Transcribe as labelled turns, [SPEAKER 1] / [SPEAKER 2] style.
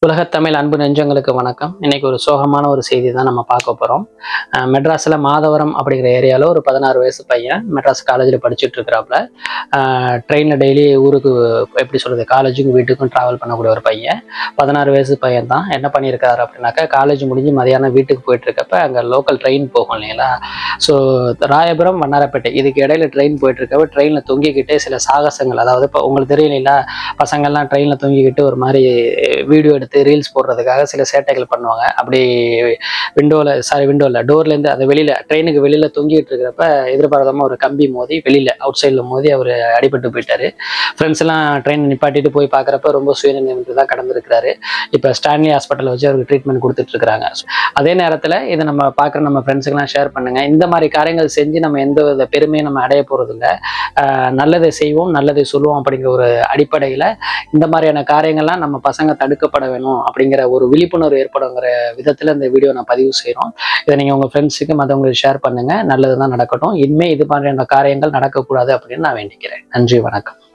[SPEAKER 1] உலகத்தமிழ் அன்பு நெஞ்சங்களுக்கு வணக்கம் இன்னைக்கு ஒரு சோகமான ஒரு செய்தி தான் நம்ம பார்க்க போகிறோம் மெட்ராஸில் மாதவரம் அப்படிங்கிற ஏரியாவில் ஒரு பதினாறு வயசு பையன் மெட்ராஸ் காலேஜில் படிச்சுட்டு இருக்கிறாப்புல ட்ரெயினில் டெய்லி ஊருக்கு எப்படி சொல்கிறது காலேஜுக்கும் வீட்டுக்கும் ட்ராவல் பண்ணக்கூடிய ஒரு பையன் பதினாறு வயசு பையன் தான் என்ன பண்ணியிருக்காரு அப்படின்னாக்கா காலேஜ் முடிஞ்சு மதியானம் வீட்டுக்கு போயிட்டு இருக்கப்ப அங்கே லோக்கல் ட்ரெயின் போகும் இல்லைங்களா ஸோ ராயபுரம் வண்ணாரப்பேட்டை இதுக்கு இடையில ட்ரெயின் போயிட்டு இருக்கப்ப ட்ரெயினில் தொங்கிக்கிட்டே சில சாகசங்கள் அதாவது இப்போ உங்களுக்கு தெரியல பசங்கள்லாம் ட்ரெயினில் தொங்கிக்கிட்டு ஒரு மாதிரி வீடியோ எடுத்து ரீல்ஸ் போடுறதுக்காக சில சேட்டைகள் பண்ணுவாங்க அப்படி விண்டோவில் சாரி விண்டோவில் டோர்லேருந்து அந்த வெளியில் ட்ரெயினுக்கு வெளியில் தொங்கிட்டு இருக்கிறப்ப எதிர்பாராதமாக ஒரு கம்பி மோதி வெளியில் அவுட் சைடில் மோதி அவர் அடிபட்டு போயிட்டாரு ஃப்ரெண்ட்ஸ் எல்லாம் ட்ரெயின் நிப்பாட்டிட்டு போய் பார்க்குறப்ப ரொம்ப சுயநினைவு தான் கடந்திருக்கிறாரு இப்போ ஸ்டான்லி ஹாஸ்பிட்டலில் வச்சு அவருக்கு ட்ரீட்மெண்ட் கொடுத்துட்டு இருக்காங்க அதே நேரத்தில் இதை நம்ம பார்க்குற நம்ம ஃப்ரெண்ட்ஸுக்கெல்லாம் ஷேர் பண்ணுங்க இந்த மாதிரி காரியங்கள் செஞ்சு நம்ம எந்த வித பெருமையும் நம்ம அடைய போகிறது இல்லை நல்லதை செய்வோம் நல்லதை சொல்லுவோம் அப்படிங்கிற ஒரு அடிப்படையில் இந்த மாதிரியான காரியங்கள்லாம் நம்ம பசங்க தடுக்கப்பட வேணும் அப்படிங்கிற ஒரு விழிப்புணர்வு ஏற்படுங்கிற விதத்தில் இந்த வீடியோ நான் பதிவு செய்கிறோம் இதை நீங்கள் உங்கள் ஃப்ரெண்ட்ஸுக்கு மற்றவங்களுக்கு ஷேர் பண்ணுங்கள் நல்லது தான் நடக்கட்டும் இனிமேல் இது மாதிரியான காரியங்கள் நடக்கக்கூடாது அப்படின்னு நான் வேண்டிக்கிறேன் நன்றி வணக்கம்